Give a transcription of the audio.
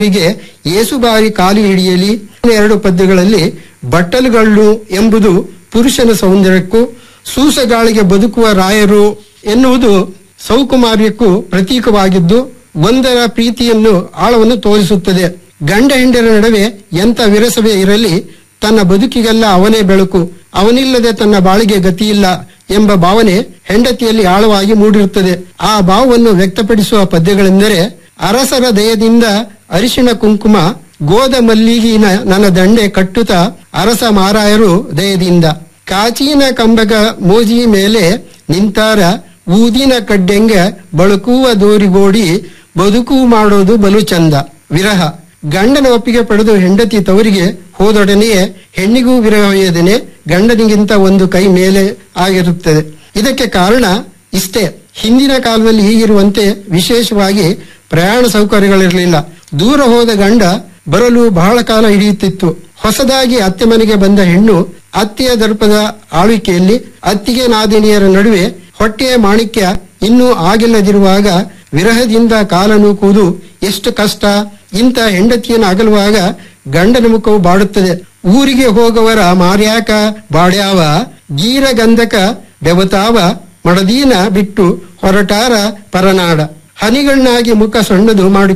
ಹೀಗೆ ಏಸು ಬಾರಿ ಕಾಲು ಹಿಡಿಯಲಿ ಎರಡು ಪದ್ಯಗಳಲ್ಲಿ ಬಟ್ಟಲುಗಳ್ಳು ಎಂಬುದು ಪುರುಷನ ಸೌಂದರ್ಯಕ್ಕೂ ಸೂಸಗಾಳಿಗೆ ಬದುಕುವ ರಾಯರು ಎನ್ನುವುದು ಸೌಕುಮಾರ್ಯಕ್ಕೂ ಪ್ರತೀಕವಾಗಿದ್ದು ಒಂದರ ಪ್ರೀತಿಯನ್ನು ಆಳವನ್ನು ತೋರಿಸುತ್ತದೆ ಗಂಡ ಹೆಂಡರ ನಡುವೆ ಎಂಥ ವಿರಸವೇ ಇರಲಿ ತನ್ನ ಬದುಕಿಗೆಲ್ಲ ಅವನೇ ಬೆಳಕು ಅವನಿಲ್ಲದೆ ತನ್ನ ಬಾಳಿಗೆ ಗತಿಯಿಲ್ಲ ಎಂಬ ಭಾವನೆ ಹೆಂಡತಿಯಲ್ಲಿ ಆಳವಾಗಿ ಮೂಡಿರುತ್ತದೆ ಆ ಭಾವವನ್ನು ವ್ಯಕ್ತಪಡಿಸುವ ಪದ್ಯಗಳೆಂದರೆ ಅರಸರ ದಯದಿಂದ ಅರಿಶಿಣ ಕುಂಕುಮ ಗೋದ ಮಲ್ಲಿಗಿನ ನನ್ನ ದಂಡೆ ಕಟ್ಟುತ್ತ ಅರಸ ಮಾರಾಯರು ದಯದಿಂದ ಕಾಚಿನ ಕಂಬಗ ಮೋಜಿ ಮೇಲೆ ನಿಂತಾರ ಊದಿನ ಕಡ್ಡೆಂಗ ಬಳುಕುವ ದೋರಿಗೋಡಿ ಬದುಕು ಮಾಡೋದು ಬಲು ಚಂದ ವಿರಹ ಗಂಡನ ಒಪ್ಪಿಗೆ ಪಡೆದು ಹೆಂಡತಿ ತವರಿಗೆ ಹೋದೊಡನೆಯೇ ಹೆಣ್ಣಿಗೂ ವಿರಹ ವೇದನೆ ಗಂಡನಿಗಿಂತ ಒಂದು ಕೈ ಮೇಲೆ ಆಗಿರುತ್ತದೆ ಇದಕ್ಕೆ ಕಾರಣ ಇಷ್ಟೇ ಹಿಂದಿನ ಕಾಲದಲ್ಲಿ ಹೀಗಿರುವಂತೆ ವಿಶೇಷವಾಗಿ ಪ್ರಯಾಣ ಸೌಕರ್ಯಗಳಿರಲಿಲ್ಲ ದೂರ ಹೋದ ಗಂಡ ಬರಲು ಬಹಳ ಕಾಲ ಹಿಡಿಯುತ್ತಿತ್ತು ಹೊಸದಾಗಿ ಅತ್ತೆ ಮನೆಗೆ ಬಂದ ಹೆಣ್ಣು ಅತ್ತೆಯ ದರ್ಪದ ಆಳ್ವಿಕೆಯಲ್ಲಿ ಅತ್ತಿಗೆ ನಾದಿನಿಯರ ನಡುವೆ ಹೊಟ್ಟೆಯ ಮಾಣಿಕ್ಯ ಇನ್ನೂ ಆಗಿಲ್ಲದಿರುವಾಗ ವಿರಹದಿಂದ ಕಾಲ ನೂಕುವುದು ಎಷ್ಟು ಕಷ್ಟ ಇಂಥ ಹೆಂಡತಿಯನ್ನು ಅಗಲುವಾಗ ಗಂಡನ ಮುಖವು ಬಾಡುತ್ತದೆ ಊರಿಗೆ ಹೋಗವರ ಮಾರ್ಯಾಕ ಬಾಡ್ಯಾವ ಗೀರ ಗಂಧಕ ಬೆವತಾವ ಮಡದೀನ ಬಿಟ್ಟು ಹೊರಟಾರ ಪರನಾಡ ಹನಿಗಣ್ಣಾಗಿ ಮುಖ ಸಣ್ಣದು ಮಾಡಿ